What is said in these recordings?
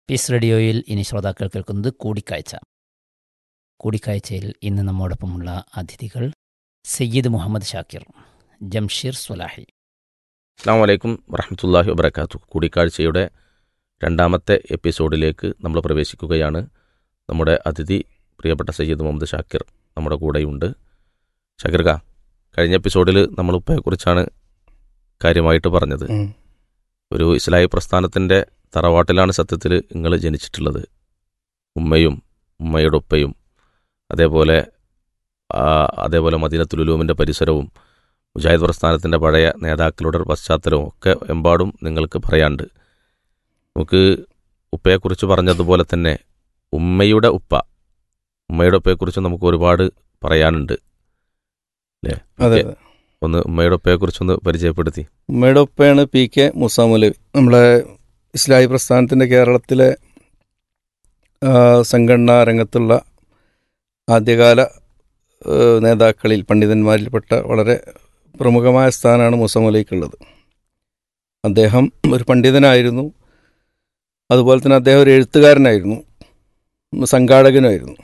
Piece റേഡിയോയിൽ ഇനി ശ്രോതാക്കൾ കേൾക്കുന്നത് കൂടിക്കാഴ്ച കൂടിക്കാഴ്ചയിൽ ഇന്ന് നമ്മോടൊപ്പമുള്ള അതിഥികൾ സയ്യിദ് മുഹമ്മദ് ഷാക്കിർ ജംഷീർ സ്വലാഹി അസ്സാം വലൈക്കും വറഹമത്തല്ലാഹി വബർക്കാത്തു കൂടിക്കാഴ്ചയുടെ രണ്ടാമത്തെ എപ്പിസോഡിലേക്ക് നമ്മൾ പ്രവേശിക്കുകയാണ് നമ്മുടെ അതിഥി പ്രിയപ്പെട്ട സയ്യിദ് മുഹമ്മദ് ഷാക്കിർ നമ്മുടെ കൂടെയുണ്ട് ഷാക്കിർ ഖാ കഴിഞ്ഞ എപ്പിസോഡിൽ നമ്മൾ ഉപ്പയെക്കുറിച്ചാണ് കാര്യമായിട്ട് പറഞ്ഞത് ഉം. ഒരു ഇസ്ലാഹി പ്രസ്ഥാനത്തിൻ്റെ തറവാട്ടിലാണ് സത്യത്തിൽ നിങ്ങൾ ജനിച്ചിട്ടുള്ളത് ഉമ്മയും ഉമ്മയുടെ ഉപ്പയും അതേപോലെ ആ, അതേപോലെ മദീനത്തുലുലൂമിൻ്റെ പരിസരവും മുജാഹിദ് പ്രസ്ഥാനത്തിൻ്റെ പഴയ നേതാക്കളുടെ പശ്ചാത്തലവും ഒക്കെ എമ്പാടും നിങ്ങൾക്ക് പറയാണ്ട് നമുക്ക് ഉപ്പയെക്കുറിച്ച് പറഞ്ഞതുപോലെ തന്നെ ഉമ്മയുടെ ഉപ്പ ഉമ്മയുടെ ഉപ്പയെക്കുറിച്ച് നമുക്ക് ഒരുപാട് പറയാനുണ്ട് അല്ലേ അതെ ഓക്കെ. ഒന്ന് ഉമ്മയുടെ ഉപ്പയെക്കുറിച്ചൊന്ന് പരിചയപ്പെടുത്തി ഉമ്മയുടെ ഒപ്പയാണ് പി കെ മുസാമുലവി നമ്മളെ ഇസ്ലാഹി പ്രസ്ഥാനത്തിൻ്റെ കേരളത്തിലെ ആ, സംഘടനാ രംഗത്തുള്ള ആദ്യകാല ആ, നേതാക്കളിൽ പണ്ഡിതന്മാരിൽപ്പെട്ട വളരെ പ്രമുഖമായ സ്ഥാനമാണ് മുസമുലയ്ക്കുള്ളത് അദ്ദേഹം ഒരു പണ്ഡിതനായിരുന്നു അതുപോലെ തന്നെ അദ്ദേഹം ഒരു എഴുത്തുകാരനായിരുന്നു സംഘാടകനുമായിരുന്നു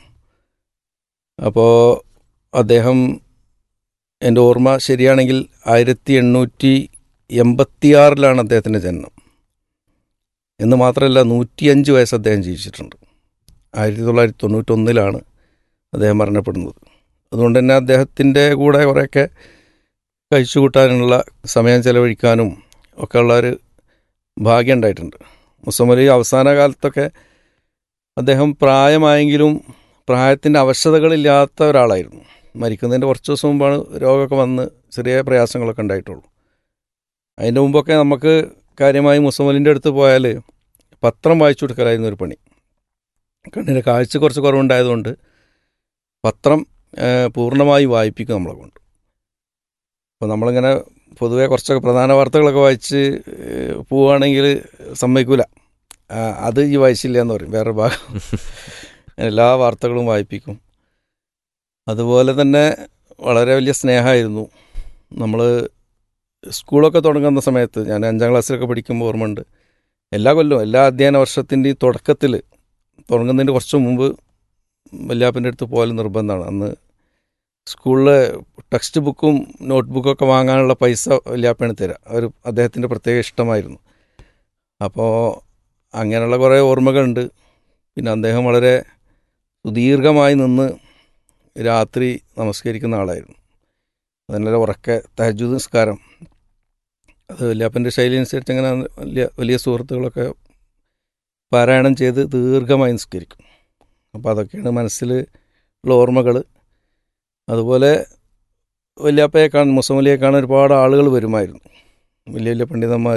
അപ്പോൾ അദ്ദേഹം എൻ്റെ ഓർമ്മ ശരിയാണെങ്കിൽ ആയിരത്തി എണ്ണൂറ്റി എൺപത്തിയാറിലാണ് അദ്ദേഹത്തിൻ്റെ ജനനം എന്ന് മാത്രമല്ല നൂറ്റിയഞ്ച് വയസ്സ് അദ്ദേഹം ജീവിച്ചിട്ടുണ്ട് ആയിരത്തി തൊള്ളായിരത്തി തൊണ്ണൂറ്റൊന്നിലാണ് അദ്ദേഹം മരണപ്പെടുന്നത് അതുകൊണ്ട് തന്നെ അദ്ദേഹത്തിൻ്റെ കൂടെ കുറേയൊക്കെ കഴിച്ചു കൂട്ടാനുള്ള സമയം ചെലവഴിക്കാനും ഒക്കെ ഉള്ള ഒരു ഭാഗ്യം ഉണ്ടായിട്ടുണ്ട് മുസമലി അവസാന കാലത്തൊക്കെ അദ്ദേഹം പ്രായമായെങ്കിലും പ്രായത്തിൻ്റെ അവശതകളില്ലാത്ത ഒരാളായിരുന്നു മരിക്കുന്നതിൻ്റെ കുറച്ച് ദിവസം മുമ്പാണ് രോഗമൊക്കെ വന്ന് ചെറിയ പ്രയാസങ്ങളൊക്കെ ഉണ്ടായിട്ടുള്ളൂ അതിൻ്റെ മുമ്പൊക്കെ നമുക്ക് കാര്യമായി മുസമലിൻ്റെ അടുത്ത് പോയാൽ പത്രം വായിച്ചു കൊടുക്കലായിരുന്നു ഒരു പണി കണ്ണിന് കാഴ്ച കുറച്ച് കുറവുണ്ടായതുകൊണ്ട് പത്രം ഏഹ്, പൂർണ്ണമായി വായിപ്പിക്കും നമ്മളെ കൊണ്ട് അപ്പോൾ നമ്മളിങ്ങനെ പൊതുവേ കുറച്ചൊക്കെ പ്രധാന വാർത്തകളൊക്കെ വായിച്ച് ഏഹ്, പോവുകയാണെങ്കിൽ സമ്മതിക്കൂല ആ, അത് ഈ വായിച്ചില്ല എന്ന് പറയും വേറെ ഭാഗം എല്ലാ വാർത്തകളും വായിപ്പിക്കും അതുപോലെ തന്നെ വളരെ വലിയ സ്നേഹമായിരുന്നു നമ്മൾ സ്കൂളൊക്കെ തുടങ്ങുന്ന സമയത്ത് ഞാൻ അഞ്ചാം ക്ലാസ്സിലൊക്കെ പഠിക്കുമ്പോൾ ഓർമ്മയുണ്ട് എല്ലാ കൊല്ലവും എല്ലാ അധ്യയന വർഷത്തിൻ്റെയും തുടക്കത്തിൽ തുടങ്ങുന്നതിന് കുറച്ച് മുമ്പ് വല്യാപ്പൻ്റെ അടുത്ത് പോകൽ നിർബന്ധമാണ് അന്ന് സ്കൂളിലെ ടെക്സ്റ്റ് ബുക്കും നോട്ട് ബുക്കൊക്കെ വാങ്ങാനുള്ള പൈസ വല്യാപ്പയാണ് തരാം ഒരു അദ്ദേഹത്തിൻ്റെ പ്രത്യേക ഇഷ്ടമായിരുന്നു അപ്പോൾ അങ്ങനെയുള്ള കുറേ ഓർമ്മകളുണ്ട് പിന്നെ അദ്ദേഹം വളരെ സുദീർഘമായി നിന്ന് രാത്രി നമസ്കരിക്കുന്ന ആളായിരുന്നു അതിനുള്ള ഉറക്കെ തഹജുദ് നിസ്കാരം അത് വല്യാപ്പൻ്റെ ശൈലി അനുസരിച്ച് അങ്ങനെ വലിയ വലിയ സുഹൃത്തുക്കളൊക്കെ പാരായണം ചെയ്ത് ദീർഘമായി നിസ്കരിക്കും അപ്പോൾ അതൊക്കെയാണ് മനസ്സിൽ ഉള്ള ഓർമ്മകൾ അതുപോലെ വല്യാപ്പയെ കാണാൻ മുസമലിയെ കാണാൻ ഒരുപാട് ആളുകൾ വരുമായിരുന്നു വലിയ വലിയ പണ്ഡിതന്മാർ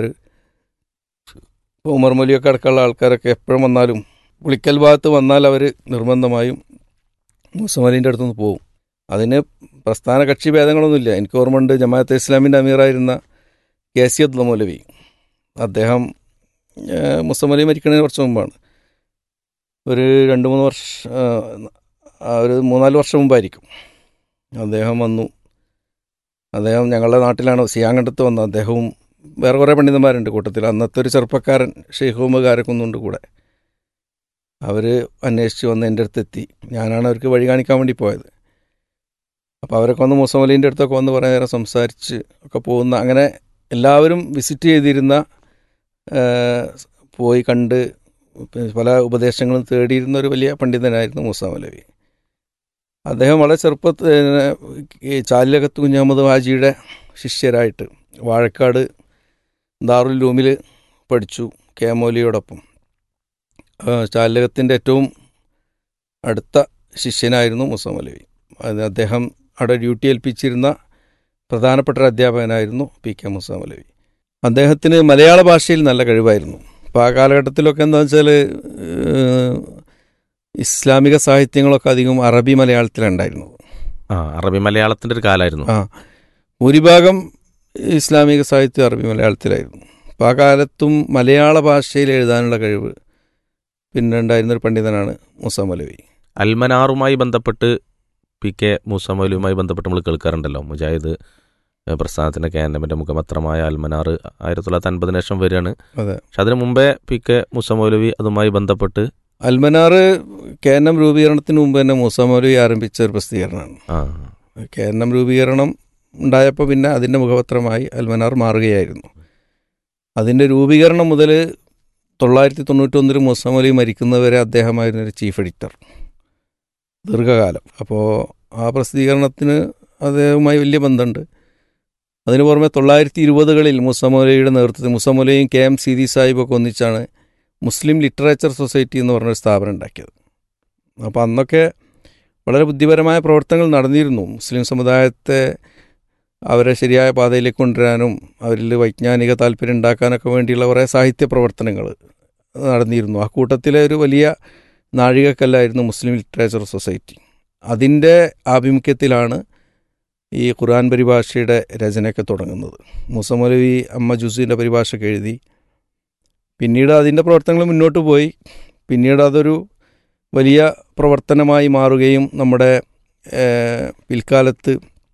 ഇപ്പോൾ ഉമർ മൊലിയൊക്കെ അടക്കമുള്ള ആൾക്കാരൊക്കെ എപ്പോഴും വന്നാലും പുളിക്കൽ ഭാഗത്ത് വന്നാൽ അവർ നിർബന്ധമായും മുസമലിൻ്റെ അടുത്തുനിന്ന് പോകും അതിന് പ്രസ്ഥാന കക്ഷി ഭേദങ്ങളൊന്നുമില്ല എനിക്ക് ഓർമ്മയുണ്ട് ജമാഅത്തെ ഇസ്ലാമിൻ്റെ അമീറായിരുന്ന കെ സി അബ്ദുൽ മൗലവി അദ്ദേഹം ഏഹ്, മുസമലി മരിക്കുന്നതിന് കുറച്ച് മുമ്പാണ് ഒരു രണ്ട് മൂന്ന് വർഷം ആ, ഒരു മൂന്നാല് വർഷം മുമ്പായിരിക്കും അദ്ദേഹം വന്നു അദ്ദേഹം ഞങ്ങളുടെ നാട്ടിലാണ് സിയാങ്കണ്ടത്ത് വന്നത് അദ്ദേഹവും വേറെ കുറേ പണ്ഡിതന്മാരുണ്ട് കൂട്ടത്തിൽ അന്നത്തെ ഒരു ചെറുപ്പക്കാരൻ ഷെയ്ഖ് കാരക്കുന്നുണ്ട് കൂടെ അവർ അന്വേഷിച്ച് വന്ന് എൻ്റെ അടുത്തെത്തി ഞാനാണ് അവർക്ക് വഴി കാണിക്കാൻ വേണ്ടി പോയത് അപ്പോൾ അവരൊക്കെ വന്ന് മുസമലീൻ്റെ അടുത്തൊക്കെ വന്ന് കുറേ നേരം സംസാരിച്ച് ഒക്കെ പോകുന്ന അങ്ങനെ എല്ലാവരും വിസിറ്റ് ചെയ്തിരുന്ന ആ, പോയി കണ്ട് പിന്നെ പല ഉപദേശങ്ങളും തേടിയിരുന്ന ഒരു വലിയ പണ്ഡിതനായിരുന്നു മൂസ മൗലവി അദ്ദേഹം വളരെ ചെറുപ്പത്തിൽ ഈ ചാലിലകത്ത് കുഞ്ഞഹമ്മദ് ഹാജിയുടെ ശിഷ്യരായിട്ട് വാഴക്കാട് ദാറുൽ ലൂമിൽ പഠിച്ചു കെ മൗലിയോടൊപ്പം ചാലകത്തിൻ്റെ ഏറ്റവും അടുത്ത ശിഷ്യനായിരുന്നു മൂസ മൗലവി അത് അദ്ദേഹം അവിടെ ഡ്യൂട്ടി ഏൽപ്പിച്ചിരുന്ന പ്രധാനപ്പെട്ട ഒരു അധ്യാപകനായിരുന്നു പി കെ മൂസ മൗലവി അദ്ദേഹത്തിന് മലയാള ഭാഷയിൽ നല്ല കഴിവായിരുന്നു അപ്പോൾ ആ കാലഘട്ടത്തിലൊക്കെ എന്താ വെച്ചാൽ ഇസ്ലാമിക സാഹിത്യങ്ങളൊക്കെ അധികം അറബി മലയാളത്തിലുണ്ടായിരുന്നത് ആ അറബി മലയാളത്തിൻ്റെ ഒരു കാലമായിരുന്നു ആ ഭൂരിഭാഗം ഇസ്ലാമിക സാഹിത്യം അറബി മലയാളത്തിലായിരുന്നു അപ്പോൾ ആ കാലത്തും മലയാള ഭാഷയിൽ എഴുതാനുള്ള കഴിവ് പിന്നെ ഉണ്ടായിരുന്ന ഒരു പണ്ഡിതനാണ് മുസ മൗലവി അൽമനാറുമായി ബന്ധപ്പെട്ട് പി കെ മൂസ മൗലുമായി ബന്ധപ്പെട്ട് നമ്മൾ കേൾക്കാറുണ്ടല്ലോ മുജാഹിദ് ഏഹ്, പ്രസ്ഥാനത്തിൻ്റെ കേന്ദ്രമിൻ്റെ മുഖപത്രമായ അൽമനാർ ആയിരത്തി തൊള്ളായിരത്തി അൻപതിന് ശേഷം വരികയാണ് അതെ പക്ഷെ അതിന് മുമ്പേ പി കെ മുസമൗലവി അതുമായി ബന്ധപ്പെട്ട് അൽമനാർ കേന്ദ്രം രൂപീകരണത്തിന് മുമ്പ് തന്നെ മൂസ മൗലവി ആരംഭിച്ച ഒരു പ്രസിദ്ധീകരണമാണ് ആ കേന്ദ്രം രൂപീകരണം ഉണ്ടായപ്പോൾ പിന്നെ അതിൻ്റെ മുഖപത്രമായി അൽമനാർ മാറുകയായിരുന്നു അതിൻ്റെ രൂപീകരണം മുതൽ തൊള്ളായിരത്തി തൊണ്ണൂറ്റൊന്നിൽ മുസമലി മരിക്കുന്നവരെ അദ്ദേഹമായിരുന്നു ഒരു ചീഫ് എഡിറ്റർ ദീർഘകാലം അപ്പോൾ ആ പ്രസിദ്ധീകരണത്തിന് അദ്ദേഹവുമായി വലിയ ബന്ധമുണ്ട് അതിന് പുറമെ തൊള്ളായിരത്തി ഇരുപതുകളിൽ മുസമലയുടെ നേതൃത്വത്തിൽ മുസമലയും കെ എം സീതി സാഹിബൊക്കെ ഒന്നിച്ചാണ് മുസ്ലിം ലിറ്ററേച്ചർ സൊസൈറ്റി എന്ന് പറഞ്ഞൊരു സ്ഥാപനം ഉണ്ടാക്കിയത് അപ്പോൾ അന്നൊക്കെ വളരെ ബുദ്ധിപരമായ പ്രവർത്തനങ്ങൾ നടന്നിരുന്നു മുസ്ലിം സമുദായത്തെ അവരെ ശരിയായ പാതയിലേക്ക് കൊണ്ടുവരാനും അവരിൽ വൈജ്ഞാനിക താല്പര്യം ഉണ്ടാക്കാനൊക്കെ വേണ്ടിയുള്ള കുറേ സാഹിത്യ പ്രവർത്തനങ്ങൾ നടന്നിരുന്നു ആ കൂട്ടത്തിലെ ഒരു വലിയ നാഴികക്കല്ലായിരുന്നു മുസ്ലിം ലിറ്ററേച്ചർ സൊസൈറ്റി അതിൻ്റെ ആഭിമുഖ്യത്തിലാണ് ഈ ഖുർആൻ പരിഭാഷയുടെ രചനയൊക്കെ തുടങ്ങുന്നത് മുസമലവി അമ്മ ജുസിൻ്റെ പരിഭാഷയൊക്കെ എഴുതി പിന്നീട് അതിൻ്റെ പ്രവർത്തനങ്ങൾ മുന്നോട്ട് പോയി പിന്നീട് അതൊരു വലിയ പ്രവർത്തനമായി മാറുകയും നമ്മുടെ ഏഹ്, പിൽക്കാലത്ത്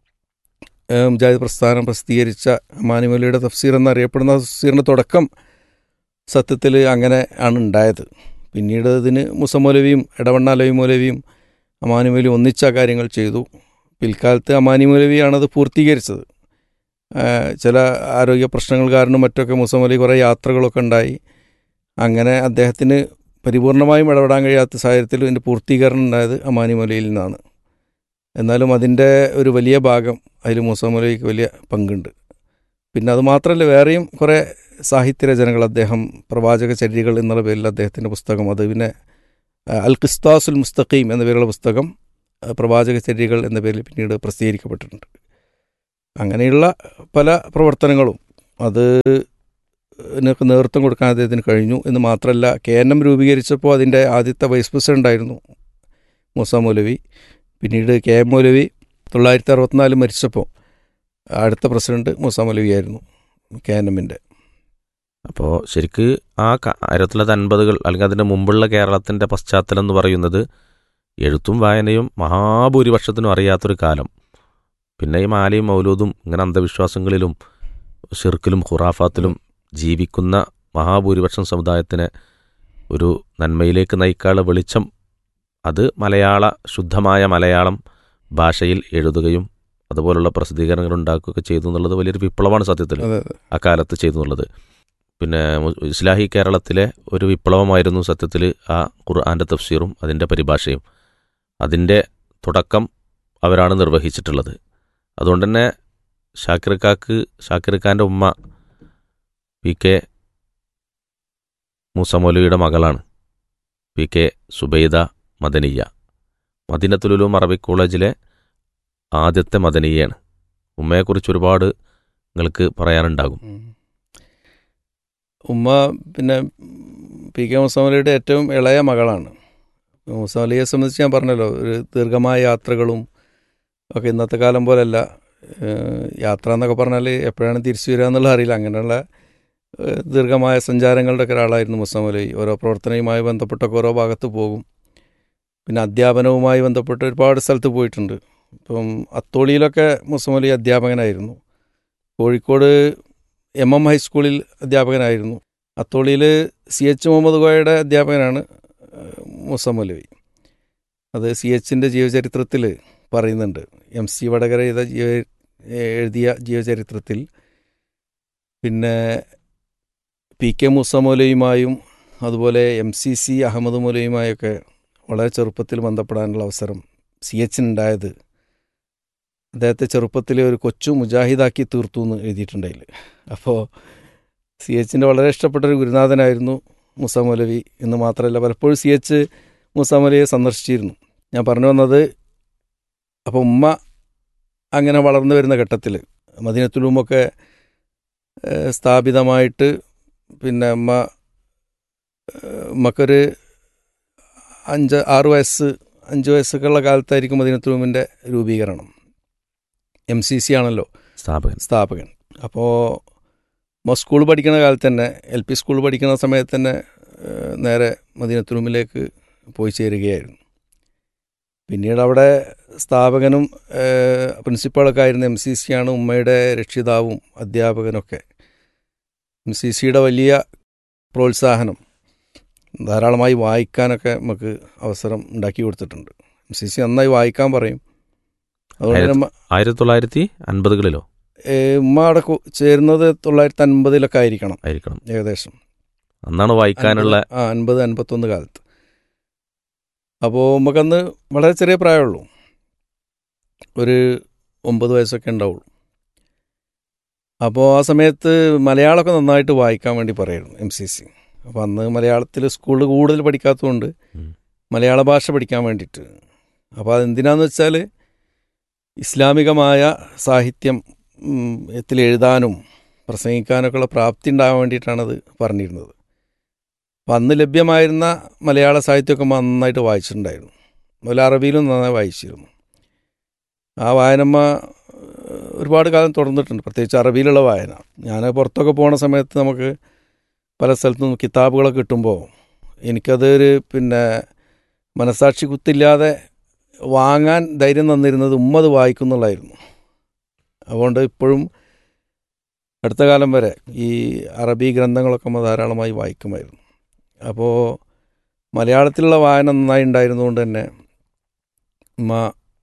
ഏഹ്, മുജാഹിദ് പ്രസ്ഥാനം പ്രസിദ്ധീകരിച്ച അമാനിമലയുടെ തഫ്സീർ എന്നറിയപ്പെടുന്ന തഫ്സീറിൻ്റെ തുടക്കം സത്യത്തിൽ അങ്ങനെ ആണ് ഉണ്ടായത് പിന്നീട് ഇതിന് മുസമൗലവിയും ഇടവണ്ണ അലവി മൗലവിയും അമാനിമലയും ഒന്നിച്ച കാര്യങ്ങൾ ചെയ്തു പിൽക്കാലത്ത് അമാനി മൗലവിയാണത് പൂർത്തീകരിച്ചത് ഏഹ്, ചില ആരോഗ്യ പ്രശ്നങ്ങൾ കാരണം മറ്റൊക്കെ മുസമലി കുറേ യാത്രകളൊക്കെ ഉണ്ടായി അങ്ങനെ അദ്ദേഹത്തിന് പരിപൂർണമായും ഇടപെടാൻ കഴിയാത്ത സാഹചര്യത്തിൽ ഇതിൻ്റെ പൂർത്തീകരണം ഉണ്ടായത് അമാനിമലയിൽ നിന്നാണ് എന്നാലും അതിൻ്റെ ഒരു വലിയ ഭാഗം അതിൽ മൂസമലയ്ക്ക് വലിയ പങ്കുണ്ട് പിന്നെ അത് മാത്രമല്ല വേറെയും കുറേ സാഹിത്യരചനകൾ അദ്ദേഹം പ്രവാചക ചര്യകൾ എന്നുള്ള പേരിൽ അദ്ദേഹത്തിൻ്റെ പുസ്തകം അത് പിന്നെ ആ, അൽ ഖിസ്താസുൽ മുസ്തഖീം എന്ന പേരുള്ള പുസ്തകം ആ, പ്രവാചക ചര്യകൾ എന്ന പേരിൽ പിന്നീട് പ്രസിദ്ധീകരിക്കപ്പെട്ടിട്ടുണ്ട് അങ്ങനെയുള്ള പല പ്രവർത്തനങ്ങളും അത് ഇതിനൊക്കെ നേതൃത്വം കൊടുക്കാൻ അദ്ദേഹത്തിന് കഴിഞ്ഞു എന്ന് മാത്രമല്ല കെ എൻ എം രൂപീകരിച്ചപ്പോൾ അതിൻ്റെ ആദ്യത്തെ വൈസ് പ്രസിഡൻ്റ് ആയിരുന്നു മൂസ മൗലവി പിന്നീട് കെ എം മൗലവി തൊള്ളായിരത്തി അറുപത്തിനാല് മരിച്ചപ്പോൾ അടുത്ത പ്രസിഡന്റ് മൂസ മൗലവി ആയിരുന്നു കെ എൻ എമ്മിൻ്റെ അപ്പോൾ ശരിക്ക് ആ ക- ആയിരത്തി തൊള്ളായിരത്തി അൻപതുകൾ അല്ലെങ്കിൽ അതിൻ്റെ മുമ്പുള്ള കേരളത്തിൻ്റെ പശ്ചാത്തലം എന്ന് പറയുന്നത് എഴുത്തും വായനയും മഹാഭൂരിപക്ഷത്തിനും അറിയാത്തൊരു കാലം പിന്നെ ഈ മാലയും മൗലൂദും ഇങ്ങനെ അന്ധവിശ്വാസങ്ങളിലും ഷിർക്കിലും ഖുറാഫാത്തിലും ജീവിക്കുന്ന മഹാഭൂരിപക്ഷം സമുദായത്തിനെ ഒരു നന്മയിലേക്ക് നയിക്കാനുള്ള വെളിച്ചം അത് മലയാള ശുദ്ധമായ മലയാളം ഭാഷയിൽ എഴുതുകയും അതുപോലുള്ള പ്രസിദ്ധീകരണങ്ങൾ ഉണ്ടാക്കുകയൊക്കെ ചെയ്തു എന്നുള്ളത് വലിയൊരു വിപ്ലവമാണ് സത്യത്തിൽ അതെ അതെ ആ കാലത്ത് ചെയ്തു എന്നുള്ളത് പിന്നെ മു- ഇസ്ലാഹി കേരളത്തിലെ ഒരു വിപ്ലവമായിരുന്നു സത്യത്തിൽ ആ ഖുർആൻ്റെ തഫ്സീറും അതിൻ്റെ പരിഭാഷയും അതിൻ്റെ തുടക്കം അവരാണ് നിർവഹിച്ചിട്ടുള്ളത് അതുകൊണ്ട് തന്നെ ഷാക്കിർ ഖാക്ക് ഷാക്കിർ ഖാൻ്റെ ഉമ്മ പി കെ മൂസമൗലവിയുടെ മകളാണ് പി കെ സുബൈദ മദനിയ മദീനത്തുലുലും അറബിക് കോളേജിലെ ആദ്യത്തെ മദനിയാണ് ഉമ്മയെക്കുറിച്ച് ഒരുപാട് നിങ്ങൾക്ക് പറയാനുണ്ടാകും ഉം. ഉമ്മ പിന്നെ പി കെ മുസമലിയുടെ ഏറ്റവും ഇളയ മകളാണ് മുസമലിയെ സംബന്ധിച്ച് ഞാൻ പറഞ്ഞല്ലോ ഒരു ദീർഘമായ യാത്രകളും ഒക്കെ ഇന്നത്തെ കാലം പോലെയല്ല ഏഹ് യാത്ര എന്നൊക്കെ പറഞ്ഞാൽ എപ്പോഴാണ് തിരിച്ചു വരിക എന്നുള്ള അറിയില്ല അങ്ങനെയുള്ള ഏഹ് ദീർഘമായ സഞ്ചാരങ്ങളുടെ ഒക്കെ ഒരാളായിരുന്നു മുസമലി ഓരോ പ്രവർത്തനവുമായി ബന്ധപ്പെട്ടൊക്കെ ഓരോ ഭാഗത്ത് പോകും പിന്നെ അധ്യാപനവുമായി ബന്ധപ്പെട്ട് ഒരുപാട് സ്ഥലത്ത് പോയിട്ടുണ്ട് ഇപ്പം അത്തോളിയിലൊക്കെ മുസമലി അധ്യാപകനായിരുന്നു കോഴിക്കോട് എം എം ഹൈസ്കൂളിൽ അധ്യാപകനായിരുന്നു അത്തോളിയിൽ സി എച്ച് മുഹമ്മദ് കോയയുടെ അധ്യാപകനാണ് ഏഹ് മൂസ മൗലവി അത് സി എച്ചിൻ്റെ ജീവചരിത്രത്തിൽ പറയുന്നുണ്ട് എം സി വടകര ചെയ്ത ജീവ എഴുതിയ ജീവചരിത്രത്തിൽ പിന്നെ പി കെ മൂസ മൗലവിയുമായും അതുപോലെ എം സി സി അഹമ്മദ് മൗലവിയുമായൊക്കെ വളരെ ചെറുപ്പത്തിൽ ബന്ധപ്പെടാനുള്ള അവസരം സി എച്ചിനുണ്ടായത് അദ്ദേഹത്തെ ചെറുപ്പത്തിൽ ഒരു കൊച്ചു മുജാഹിദാക്കി തീർത്തു എന്ന് എഴുതിയിട്ടുണ്ടതിൽ അപ്പോൾ സി എച്ചിൻ്റെ വളരെ ഇഷ്ടപ്പെട്ട ഒരു ഗുരുനാഥനായിരുന്നു മുസ മൗലവി എന്ന് മാത്രമല്ല പലപ്പോഴും സി എച്ച് മുസ മൗലവിയെ സന്ദർശിച്ചിരുന്നു ഞാൻ പറഞ്ഞു വന്നത് അപ്പോൾ ഉമ്മ അങ്ങനെ വളർന്നു വരുന്ന ഘട്ടത്തിൽ മദീനത്തുലുമൊക്കെ ഏഹ്, സ്ഥാപിതമായിട്ട് പിന്നെ ഉമ്മ ഏഹ്, ഉമ്മക്കൊരു അഞ്ച് ആറ് വയസ്സ് അഞ്ച് വയസ്സൊക്കെ ഉള്ള കാലത്തായിരിക്കും മദീനത്തുലുമിൻ്റെ രൂപീകരണം എം സി സി ആണല്ലോ സ്ഥാപകൻ സ്ഥാപകൻ അപ്പോൾ മോ സ്കൂൾ പഠിക്കുന്ന കാലത്ത് തന്നെ എൽ പി സ്കൂൾ പഠിക്കുന്ന സമയത്ത് തന്നെ ഏഹ്, നേരെ മദീനത്തുലുമിലേക്ക് പോയി ചേരുകയായിരുന്നു പിന്നീട് അവിടെ സ്ഥാപകനും ഏഹ്, പ്രിൻസിപ്പാളൊക്കെ ആയിരുന്ന എം സി സി ആണ് ഉമ്മയുടെ രക്ഷിതാവും അധ്യാപകനൊക്കെ എം സി സിയുടെ വലിയ പ്രോത്സാഹനം ധാരാളമായി വായിക്കാനൊക്കെ നമുക്ക് അവസരം ഉണ്ടാക്കി കൊടുത്തിട്ടുണ്ട് എം സി സി നന്നായി വായിക്കാൻ പറയും അതുകൊണ്ട് തന്നെ ഉമ്മ- ആയിരത്തി തൊള്ളായിരത്തി അൻപതുകളിലോ ഏഹ്, ഉമ്മ അവിടെ കു- ചേരുന്നത് തൊള്ളായിരത്തി അൻപതിലൊക്കെ ആയിരിക്കണം ആയിരിക്കണം ഏകദേശം അന്നാണ് വായിക്കാനുള്ള അൻപത്- ആ അൻപത് അൻപത്തൊന്ന് കാലത്ത് അപ്പോൾ നമുക്കന്ന് വളരെ ചെറിയ പ്രായമുള്ളൂ ഒരു ഒമ്പത് വയസ്സൊക്കെ ഉണ്ടാവുള്ളൂ അപ്പോൾ ആ സമയത്ത് മലയാളമൊക്കെ നന്നായിട്ട് വായിക്കാൻ വേണ്ടി പറയായിരുന്നു എം സി സി അപ്പോൾ അന്ന് മലയാളത്തിൽ സ്കൂളിൽ കൂടുതൽ പഠിക്കാത്തതുകൊണ്ട് ഉം. മലയാള ഭാഷ പഠിക്കാൻ വേണ്ടിയിട്ട് അപ്പോൾ അതെന്തിനാന്ന് വെച്ചാൽ ഇസ്ലാമികമായ സാഹിത്യം ഉം, ത്തിൽ എഴുതാനും പ്രസംഗിക്കാനൊക്കെയുള്ള പ്രാപ്തി ഉണ്ടാകാൻ വേണ്ടിയിട്ടാണത് പറഞ്ഞിരുന്നത് അപ്പം അന്ന് ലഭ്യമായിരുന്ന മലയാള സാഹിത്യമൊക്കെ നന്നായിട്ട് വായിച്ചിട്ടുണ്ടായിരുന്നു അതുപോലെ അറബിയിലും നന്നായി വായിച്ചിരുന്നു ആ വായനമ്മ ഏഹ്, ഒരുപാട് കാലം തുടർന്നിട്ടുണ്ട് പ്രത്യേകിച്ച് അറബിയിലുള്ള വായന ഞാൻ പുറത്തൊക്കെ പോണ സമയത്ത് നമുക്ക് പല സ്ഥലത്തും കിതാബുകളൊക്കെ കിട്ടുമ്പോൾ എനിക്കതൊരു പിന്നെ മനസാക്ഷി കുത്തില്ലാതെ വാങ്ങാൻ ധൈര്യം തന്നിരുന്നത് ഉമ്മത് വായിക്കുന്നുള്ളായിരുന്നു അതുകൊണ്ട് ഇപ്പോഴും അടുത്ത കാലം വരെ ഈ അറബി ഗ്രന്ഥങ്ങളൊക്കെ നമ്മൾ ധാരാളമായി വായിക്കുമായിരുന്നു അപ്പോൾ മലയാളത്തിലുള്ള വായന നന്നായി ഉണ്ടായിരുന്നുകൊണ്ട് തന്നെ ഉമ്മ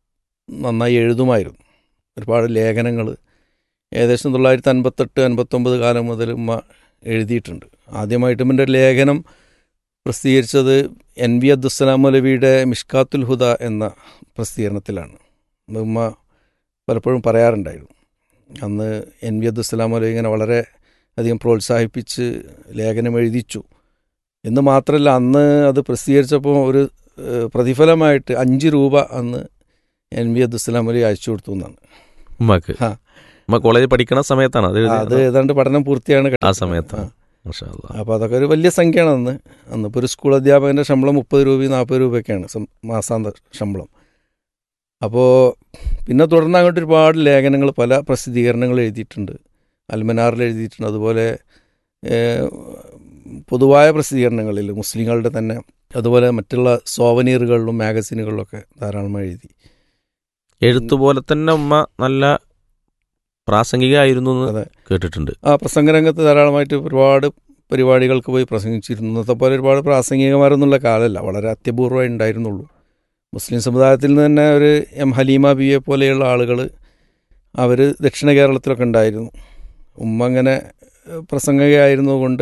നന്നായി എഴുതുമായിരുന്നു ഒരുപാട് ലേഖനങ്ങൾ ഏകദേശം തൊള്ളായിരത്തി അൻപത്തെട്ട് അൻപത്തൊമ്പത് കാലം മുതൽ ഉമ്മ എഴുതിയിട്ടുണ്ട് ആദ്യമായിട്ട് എൻ്റെ ഒരു ലേഖനം പ്രസിദ്ധീകരിച്ചത് എൻ വി അബ്ദുസ്സലാം മൗലവിയുടെ മിഷ്കാത്തുൽ ഹുദ എന്ന പ്രസിദ്ധീകരണത്തിലാണ് അത് ഉമ്മ പലപ്പോഴും പറയാറുണ്ടായിരുന്നു അന്ന് എൻ വി അബ്ദുസ്സലാം മൗലവി ഇങ്ങനെ വളരെ അധികം പ്രോത്സാഹിപ്പിച്ച് ലേഖനം എഴുതിച്ചു എന്ന് മാത്രമല്ല അന്ന് അത് പ്രസിദ്ധീകരിച്ചപ്പോൾ ഒരു ഏഹ്, പ്രതിഫലമായിട്ട് അഞ്ച് രൂപ അന്ന് എൻ വി അബ്ദുസ്സലാം മൗലവി അയച്ചു കൊടുത്തു എന്നാണ് ഉമ്മക്ക് ആ. ഉമ്മ കോളേജിൽ പഠിക്കണ സമയത്താണ് അത് അത് എഴുതിയത്? ഏതാണ്ട് പഠനം പൂർത്തിയാണ് ആ സമയത്താണ് മാഷാ അല്ലാ. അപ്പോൾ അതൊക്കെ ഒരു വലിയ സംഖ്യയാണ് അന്ന് അന്നിപ്പോൾ ഒരു സ്കൂൾ അധ്യാപകൻ്റെ ശമ്പളം മുപ്പത് രൂപയും നാൽപ്പത് രൂപയൊക്കെയാണ് സം- മാസാന്ത ശമ്പളം അപ്പോൾ പിന്നെ തുടർന്ന് അങ്ങോട്ട് ഒരുപാട് ലേഖനങ്ങൾ പല പ്രസിദ്ധീകരണങ്ങൾ എഴുതിയിട്ടുണ്ട് അൽമനാറിൽ എഴുതിയിട്ടുണ്ട് അതുപോലെ ഏഹ്, പൊതുവായ പ്രസിദ്ധീകരണങ്ങളിൽ മുസ്ലിങ്ങളുടെ തന്നെ അതുപോലെ മറ്റുള്ള സോവനീറുകളിലും മാഗസീനുകളിലൊക്കെ ധാരാളമായി എഴുതി എഴുത്തുപോലെ തന്നെ ഉമ്മ നല്ല പ്രാസംഗികമായിരുന്നു എന്ന് അതെ. കേട്ടിട്ടുണ്ട് ആ പ്രസംഗരംഗത്ത് ധാരാളമായിട്ട് ഒരുപാട് പരിപാടികൾക്ക് പോയി പ്രസംഗിച്ചിരുന്നു ഇന്നത്തെ പോലെ ഒരുപാട് പ്രാസംഗികമാരെന്നുള്ള കാലമല്ല വളരെ അത്യപൂർവമായി ഉണ്ടായിരുന്നുള്ളൂ മുസ്ലിം സമുദായത്തിൽ നിന്ന് തന്നെ ഒരു എം ഹലീമ ബിയെ പോലെയുള്ള ആളുകൾ അവർ ദക്ഷിണ കേരളത്തിലൊക്കെ ഉണ്ടായിരുന്നു ഉമ്മ അങ്ങനെ ഏഹ്, പ്രസംഗകയായിരുന്നതുകൊണ്ട്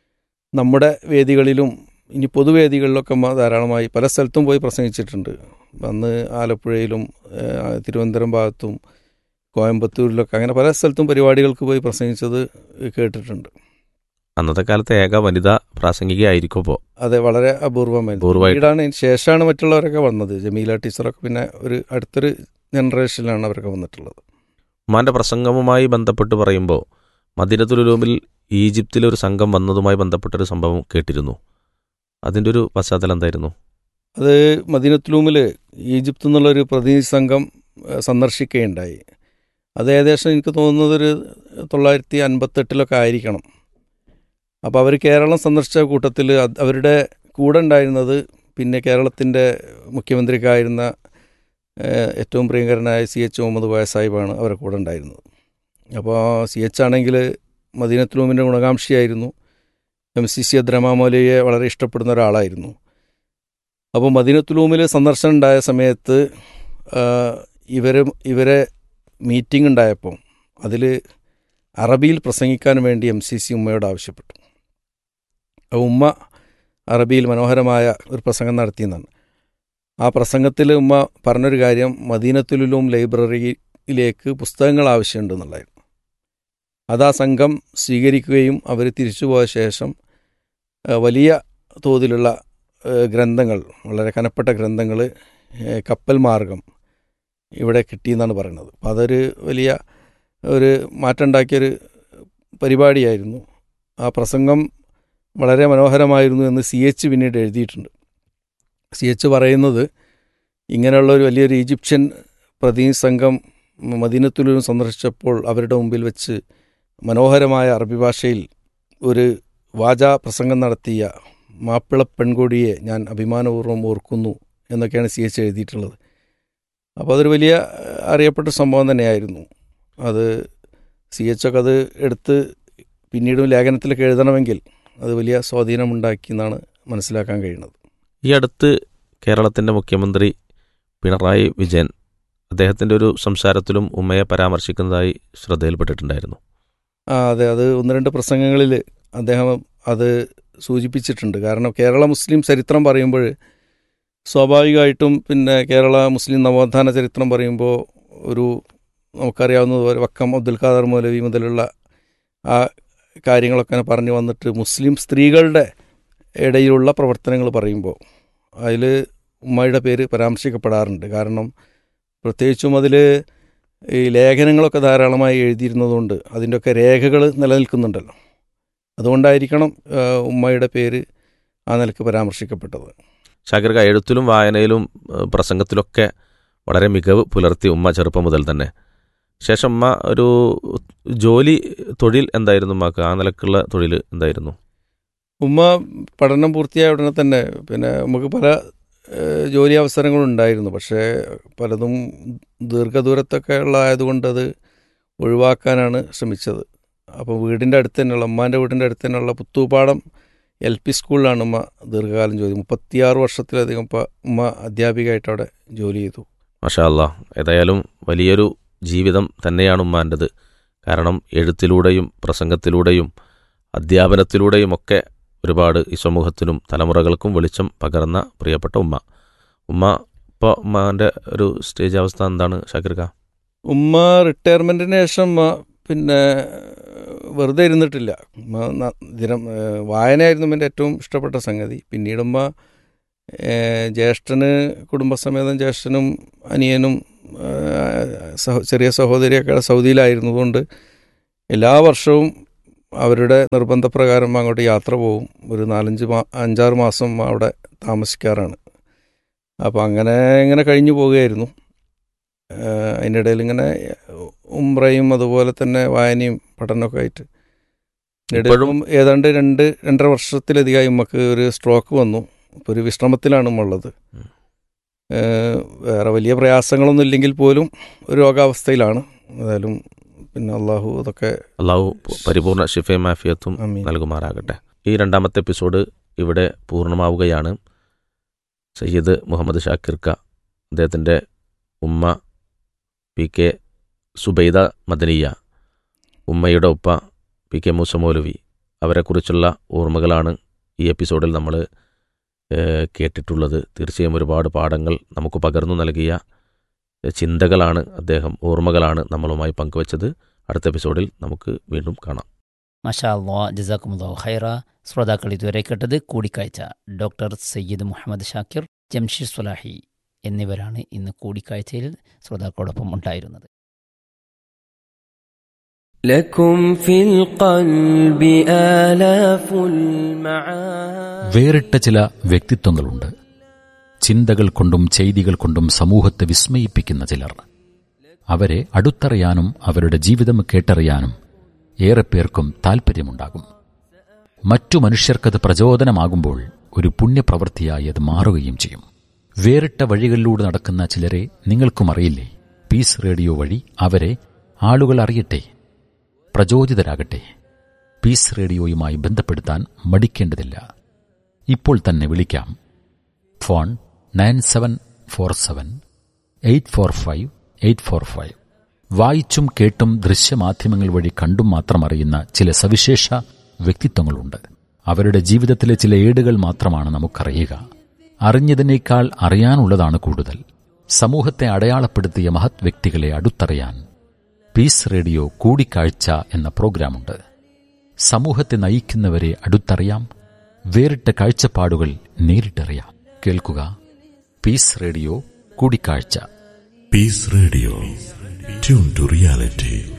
നമ്മുടെ വേദികളിലും ഇനി പൊതുവേദികളിലൊക്കെ ഉമ്മ ധാരാളമായി പല സ്ഥലത്തും പോയി പ്രസംഗിച്ചിട്ടുണ്ട് അന്ന് ആലപ്പുഴയിലും ഏഹ്, തിരുവനന്തപുരം ഭാഗത്തും കോയമ്പത്തൂരിലൊക്കെ അങ്ങനെ പല സ്ഥലത്തും പരിപാടികൾക്ക് പോയി പ്രസംഗിച്ചത് കേട്ടിട്ടുണ്ട് അന്നത്തെ കാലത്തെ ഏക വനിതാ പ്രാസംഗികയായിരിക്കും ഇപ്പോൾ അതെ വളരെ അപൂർവമായിരുന്നു അപൂർവമായിട്ട്. പിന്നീടാണ് ഇതിന് ശേഷമാണ് മറ്റുള്ളവരൊക്കെ വന്നത് ജമീല ടീച്ചറൊക്കെ പിന്നെ ഒരു അടുത്തൊരു ജനറേഷനിലാണ് അവരൊക്കെ വന്നിട്ടുള്ളത് ഉമ്മാന്റെ പ്രസംഗവുമായി ബന്ധപ്പെട്ട് പറയുമ്പോൾ മദീനത്തുലുലൂമിൽ ഈജിപ്തിലെ ഒരു സംഘം വന്നതുമായി ബന്ധപ്പെട്ടൊരു സംഭവം കേട്ടിരുന്നു അതിൻ്റെ ഒരു പശ്ചാത്തലം എന്തായിരുന്നു അത് മദീനത്തുലൂമിൽ ഈജിപ്തിൽ നിന്നുള്ളൊരു പ്രതിനിധി സംഘം ഏഹ്, സന്ദർശിക്കുകയുണ്ടായി അത് ഏകദേശം എനിക്ക് തോന്നുന്നത് ഒരു തൊള്ളായിരത്തി അൻപത്തെട്ടിലൊക്കെ ആയിരിക്കണം അപ്പോൾ അവർ കേരളം സന്ദർശിച്ച കൂട്ടത്തിൽ അത് അവരുടെ കൂടെ ഉണ്ടായിരുന്നത് പിന്നെ കേരളത്തിൻ്റെ മുഖ്യമന്ത്രിക്കായിരുന്ന ഏഹ്, ഏറ്റവും പ്രിയങ്കരനായ സി എച്ച് മുഹമ്മദ് കോയ സാഹിബാണ് അവരുടെ കൂടെ ഉണ്ടായിരുന്നത് അപ്പോൾ സി എച്ച് ആണെങ്കിൽ മദീനത്തുലൂമിൻ്റെ ഗുണകാംക്ഷിയായിരുന്നു എം സി സി അദ്രമാമോലയെ വളരെ ഇഷ്ടപ്പെടുന്ന ഒരാളായിരുന്നു അപ്പോൾ മദീനത്തുലൂമിൽ സന്ദർശനം ഉണ്ടായ സമയത്ത് ഇവർ ഇവരെ മീറ്റിംഗ് ഉണ്ടായപ്പോൾ അതിൽ അറബിയിൽ പ്രസംഗിക്കാൻ വേണ്ടി എം സി സി ഉമ്മയോട് ആവശ്യപ്പെട്ടു അപ്പോൾ ഉമ്മ അറബിയിൽ മനോഹരമായ ഒരു പ്രസംഗം നടത്തിയെന്നാണ് ആ പ്രസംഗത്തിൽ ഉമ്മ പറഞ്ഞൊരു കാര്യം മദീനത്തുലും ലൈബ്രറിയിലേക്ക് പുസ്തകങ്ങൾ ആവശ്യമുണ്ട് എന്നുള്ളതായിരുന്നു അത് ആ സംഘം സ്വീകരിക്കുകയും അവർ തിരിച്ചുപോയ ശേഷം ആ, വലിയ തോതിലുള്ള ഏഹ് ഗ്രന്ഥങ്ങൾ വളരെ കനപ്പെട്ട ഗ്രന്ഥങ്ങൾ ഏഹ് കപ്പൽ മാർഗം ഇവിടെ കിട്ടിയെന്നാണ് പറയുന്നത് അപ്പോൾ അതൊരു വലിയ ഒരു മാറ്റമുണ്ടാക്കിയൊരു പരിപാടിയായിരുന്നു ആ പ്രസംഗം വളരെ മനോഹരമായിരുന്നു എന്ന് സി എച്ച് പിന്നീട് എഴുതിയിട്ടുണ്ട് സി എച്ച് പറയുന്നത് ഇങ്ങനെയുള്ള ഒരു വലിയൊരു ഈജിപ്ഷ്യൻ പ്രതിനിധി സംഘം മദീനത്തുലും സന്ദർശിച്ചപ്പോൾ അവരുടെ മുമ്പിൽ വെച്ച് മനോഹരമായ അറബി ഭാഷയിൽ ഒരു വാചാ പ്രസംഗം നടത്തിയ മാപ്പിള പെൺകൊടിയെ ഞാൻ അഭിമാനപൂർവ്വം ഓർക്കുന്നു എന്നൊക്കെയാണ് സി എച്ച് എഴുതിയിട്ടുള്ളത് അപ്പോൾ അതൊരു വലിയ അറിയപ്പെട്ട സംഭവം തന്നെയായിരുന്നു അത് സി എച്ച് ഒക്കെ അത് എടുത്ത് പിന്നീടും ലേഖനത്തിലൊക്കെ എഴുതണമെങ്കിൽ അത് വലിയ സ്വാധീനമുണ്ടാക്കി എന്നാണ് മനസ്സിലാക്കാൻ കഴിയുന്നത് ഈ അടുത്ത് കേരളത്തിൻ്റെ മുഖ്യമന്ത്രി പിണറായി വിജയൻ അദ്ദേഹത്തിൻ്റെ ഒരു സംസാരത്തിലും ഉമ്മയെ പരാമർശിക്കുന്നതായി ശ്രദ്ധയിൽപ്പെട്ടിട്ടുണ്ടായിരുന്നു ആ അതെ അത് ഒന്ന് രണ്ട് പ്രസംഗങ്ങളിൽ അദ്ദേഹം അത് സൂചിപ്പിച്ചിട്ടുണ്ട് കാരണം കേരള മുസ്ലിം ചരിത്രം പറയുമ്പോൾ സ്വാഭാവികമായിട്ടും പിന്നെ കേരള മുസ്ലിം നവോത്ഥാന ചരിത്രം പറയുമ്പോൾ ഒരു നമുക്കറിയാവുന്നതുപോലെ വക്കം അബ്ദുൽ ഖാദർ മൗലവി മുതലുള്ള ആ കാര്യങ്ങളൊക്കെ പറഞ്ഞു വന്നിട്ട് മുസ്ലിം സ്ത്രീകളുടെ ഇടയിലുള്ള പ്രവർത്തനങ്ങൾ പറയുമ്പോൾ അതിൽ ഉമ്മയുടെ പേര് പരാമർശിക്കപ്പെടാറുണ്ട് കാരണം പ്രത്യേകിച്ചും അതിൽ ഈ ലേഖനങ്ങളൊക്കെ ധാരാളമായി എഴുതിയിരുന്നതുകൊണ്ട് അതിൻ്റെയൊക്കെ രേഖകൾ നിലനിൽക്കുന്നുണ്ടല്ലോ അതുകൊണ്ടായിരിക്കണം ആ, ഉമ്മയുടെ പേര് ആ നിലക്ക് പരാമർശിക്കപ്പെട്ടത് ഷാക്കിർക്ക എഴുത്തിലും വായനയിലും ഏഹ്, പ്രസംഗത്തിലൊക്കെ വളരെ മികവ് പുലർത്തി ഉമ്മ ചെറുപ്പം മുതൽ തന്നെ ശേഷം ഉമ്മ ഒരു ജോലി തൊഴിൽ എന്തായിരുന്നു ഉമ്മക്ക് ആ നിലക്കുള്ള തൊഴിൽ എന്തായിരുന്നു ഉമ്മ പഠനം പൂർത്തിയായ ഉടനെ തന്നെ പിന്നെ നമുക്ക് പല ഏഹ്, ജോലി അവസരങ്ങളുണ്ടായിരുന്നു പക്ഷേ പലതും ദീർഘദൂരത്തൊക്കെ ഉള്ള ആയതുകൊണ്ട് അത് ഒഴിവാക്കാനാണ് ശ്രമിച്ചത് അപ്പോൾ വീടിൻ്റെ അടുത്ത് തന്നെയുള്ള ഉമ്മാൻ്റെ വീടിൻ്റെ അടുത്ത് തന്നെയുള്ള പുത്തൂപ്പാടം എൽ പി സ്കൂളിലാണ് ഉമ്മ ദീർഘകാലം ജോലി മുപ്പത്തിയാറ് വർഷത്തിലധികം ഇപ്പം ഉമ്മ അധ്യാപികയായിട്ട് അവിടെ ജോലി ചെയ്തു മാഷാ അല്ലാ ഏതായാലും വലിയൊരു ജീവിതം തന്നെയാണ് ഉമ്മാൻ്റെത് കാരണം എഴുത്തിലൂടെയും പ്രസംഗത്തിലൂടെയും അധ്യാപനത്തിലൂടെയും ഒക്കെ ഒരുപാട് ഈ സമൂഹത്തിനും തലമുറകൾക്കും വെളിച്ചം പകർന്ന പ്രിയപ്പെട്ട ഉമ്മ ഉമ്മ ഇപ്പോൾ ഉമ്മാൻ്റെ ഒരു സ്റ്റേജ് അവസ്ഥ എന്താണ് ഷാക്കിർക്ക ഉമ്മ റിട്ടയർമെൻറ്റിന് ശേഷം ഉമ്മ പിന്നെ വെറുതെ ഇരുന്നിട്ടില്ല ഉമ്മ ന- ദിനം ഏഹ് വായനയായിരുന്നു എൻ്റെ ഏറ്റവും ഇഷ്ടപ്പെട്ട സംഗതി പിന്നീട് ഉമ്മ ഏഹ് ജ്യേഷ്ഠന് കുടുംബസമേതം ജ്യേഷ്ഠനും അനിയനും ഏഹ് സഹോ ചെറിയ സഹോദരിയൊക്കെ സൗദിയിലായിരുന്നതുകൊണ്ട് എല്ലാ വർഷവും അവരുടെ നിർബന്ധപ്രകാരം അങ്ങോട്ട് യാത്ര പോകും ഒരു നാലഞ്ച് മാ അഞ്ചാറ് മാസം അവിടെ താമസിക്കാറാണ് അപ്പോൾ അങ്ങനെ ഇങ്ങനെ കഴിഞ്ഞു പോവുകയായിരുന്നു ഏഹ് അതിൻ്റെ ഇടയിൽ ഇങ്ങനെ ഉംറയും അതുപോലെ തന്നെ വായനയും പഠനമൊക്കെ ആയിട്ട് ഇതിനിടയിൽ ഇപ്പോഴും- ഇപ്പം ഏതാണ്ട് രണ്ട് രണ്ടര വർഷത്തിലധികമായി നമുക്ക് ഒരു സ്ട്രോക്ക് വന്നു ഇപ്പോൾ ഒരു വിശ്രമത്തിലാണ് ഉമ്മ ഉള്ളത് ഉം. ഏഹ് വേറെ വലിയ പ്രയാസങ്ങളൊന്നും ഇല്ലെങ്കിൽ പോലും ഒരു രോഗാവസ്ഥയിലാണ് ഏതായാലും പിന്നെ അള്ളാഹു അതൊക്കെ അള്ളാഹു പരിപൂർണ ഷിഫയും മാഫിയത്തും അമീൻ നൽകുമാറാകട്ടെ ഈ രണ്ടാമത്തെ എപ്പിസോഡ് ഇവിടെ പൂർണ്ണമാവുകയാണ് സയ്യിദ് മുഹമ്മദ് ഷാക്കിർക്ക അദ്ദേഹത്തിൻ്റെ ഉമ്മ പി കെ സുബൈദ മദനിയ ഉമ്മയുടെ ഉപ്പ പി കെ മൂസ മൗലവി അവരെക്കുറിച്ചുള്ള ഓർമ്മകളാണ് ഈ എപ്പിസോഡിൽ നമ്മൾ കേട്ടിട്ടുള്ളത് തീർച്ചയായും ഒരുപാട് പാഠങ്ങൾ നമുക്ക് പകർന്നു നൽകിയ ഏഹ്, ചിന്തകളാണ് അദ്ദേഹം ഓർമ്മകളാണ് നമ്മളുമായി പങ്കുവച്ചത് അടുത്ത എപ്പിസോഡിൽ നമുക്ക് വീണ്ടും കാണാം മഷാ അള്ളാ ജസാക്കുമുല്ലാ ഖൈറ ശ്രോതാക്കൾ ഇതുവരെ കേട്ടത് കൂടിക്കാഴ്ച ഡോക്ടർ സയ്യിദ് മുഹമ്മദ് ഷാക്കിർ ജംഷീർ സുലാഹി എന്നിവരാണ് ഇന്ന് കൂടിക്കാഴ്ചയിൽ ശ്രോതാക്കളോടൊപ്പം ഉണ്ടായിരുന്നത് لكم في القلب آلاف المعاني വേറിട്ട ചില വ്യക്തിത്വങ്ങളുണ്ട് ചിന്തകൾ കൊണ്ടും ചെയ്തികൾ കൊണ്ടും സമൂഹത്തെ വിസ്മയിപ്പിക്കുന്ന ചിലർ അവരെ അടുത്തറിയാനും അവരുടെ ജീവിതം കേട്ടറിയാനും ഏറെ പേർക്കും താൽപ്പര്യമുണ്ടാകും മറ്റു മനുഷ്യർക്കത് പ്രചോദനമാകുമ്പോൾ ഒരു പുണ്യപ്രവൃത്തിയായി അത് മാറുകയും ചെയ്യും വേറിട്ട വഴികളിലൂടെ നടക്കുന്ന ചിലരെ നിങ്ങൾക്കും അറിയില്ലേ പീസ് റേഡിയോ വഴി അവരെ ആളുകൾ അറിയട്ടെ പ്രചോദിതരാകട്ടെ പീസ് റേഡിയോയുമായി ബന്ധപ്പെടുത്താൻ മടിക്കേണ്ടതില്ല ഇപ്പോൾ തന്നെ വിളിക്കാം phone nine seven four seven eight four five eight four five വായിച്ചും കേട്ടും ദൃശ്യമാധ്യമങ്ങൾ വഴി കണ്ടും മാത്രം അറിയുന്ന ചില സവിശേഷ വ്യക്തിത്വങ്ങളുണ്ട് അവരുടെ ജീവിതത്തിലെ ചില ഏടുകൾ മാത്രമാണ് നമുക്കറിയുക അറിഞ്ഞതിനേക്കാൾ അറിയാനുള്ളതാണ് കൂടുതൽ സമൂഹത്തെ അടയാളപ്പെടുത്തിയ മഹത് വ്യക്തികളെ അടുത്തറിയാൻ പീസ് റേഡിയോ കൂടിക്കാഴ്ച എന്ന പ്രോഗ്രാമുണ്ട് സമൂഹത്തെ നയിക്കുന്നവരെ അടുത്തറിയാം വേറിട്ട കാഴ്ചപ്പാടുകൾ നേരിട്ടറിയാം കേൾക്കുക പീസ് റേഡിയോ കൂടിക്കാഴ്ച Peace Radio. Tune to reality.